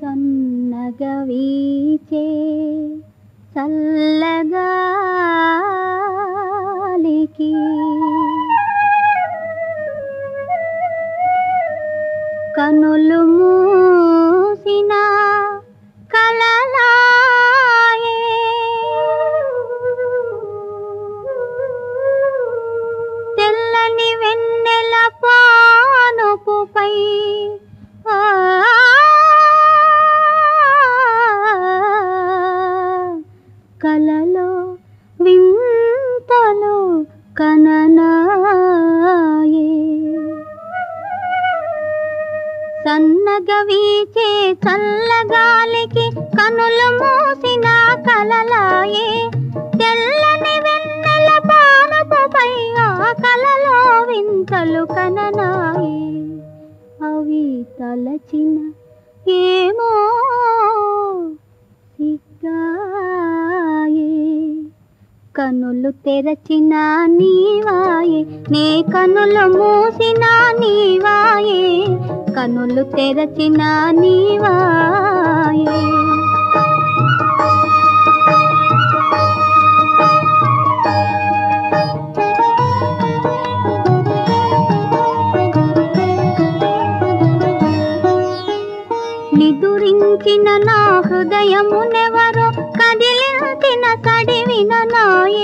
సన్నగ వీచే చల్లగాలికి కనులు మూసిన కలలాయే తెల్లని వెన్నెల పానుపుపై ఆ కలలో వింతలు కననాయే సన్నగ వీచే చల్లగాలికి కనులు మూసిన కలలాయే తెల్లని వెన్నెల పానపుపై ఆ కలలో వింతలు కననాయే అవి తలచిన ఏమో సిగ్గాయే కనులు తెరచిన నీవాయే నే కనులు మూసిన నీవాయే కనులు తెరచిన నీవాయే నిదురించిన నా హృదయమునెవరో కదిలించిన కడివిన నాయే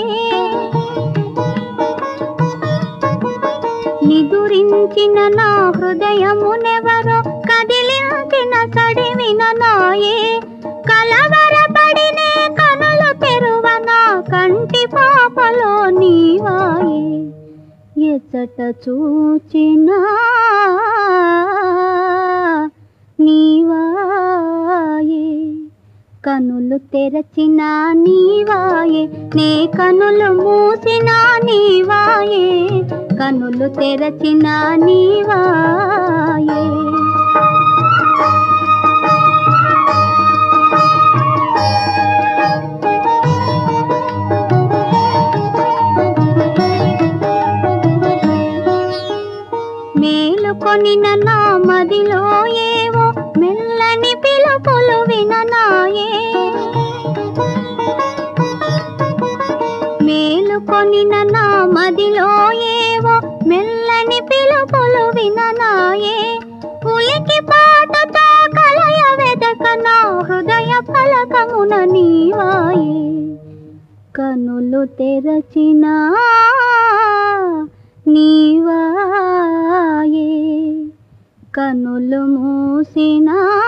నిదురించిన నా హృదయమునెవరో కదిలించిన కడివిన నాయే కలవరపడినే కనులు తెరువన కంటి పాపలో నీవాయే ఎచ్చట చూచినా నీవాయే కనులు తెరచిన నీవాయే నే కనులు మూసిన నీవాయే కనులు తెరచిన నీవాయే మేలుకొనిన నా మదిలో ఏవో మెల్లని పిలుపులు విననాయే మేలుకొనిన నా మదిలో ఏవో మెల్లని పిలుపులు విననాయే ఉలికి పాటతో కలయ వెదక నా హృదయ ఫలకమున నీవాయే కనులు తెరచినా నీవాయే కనులు మూసినా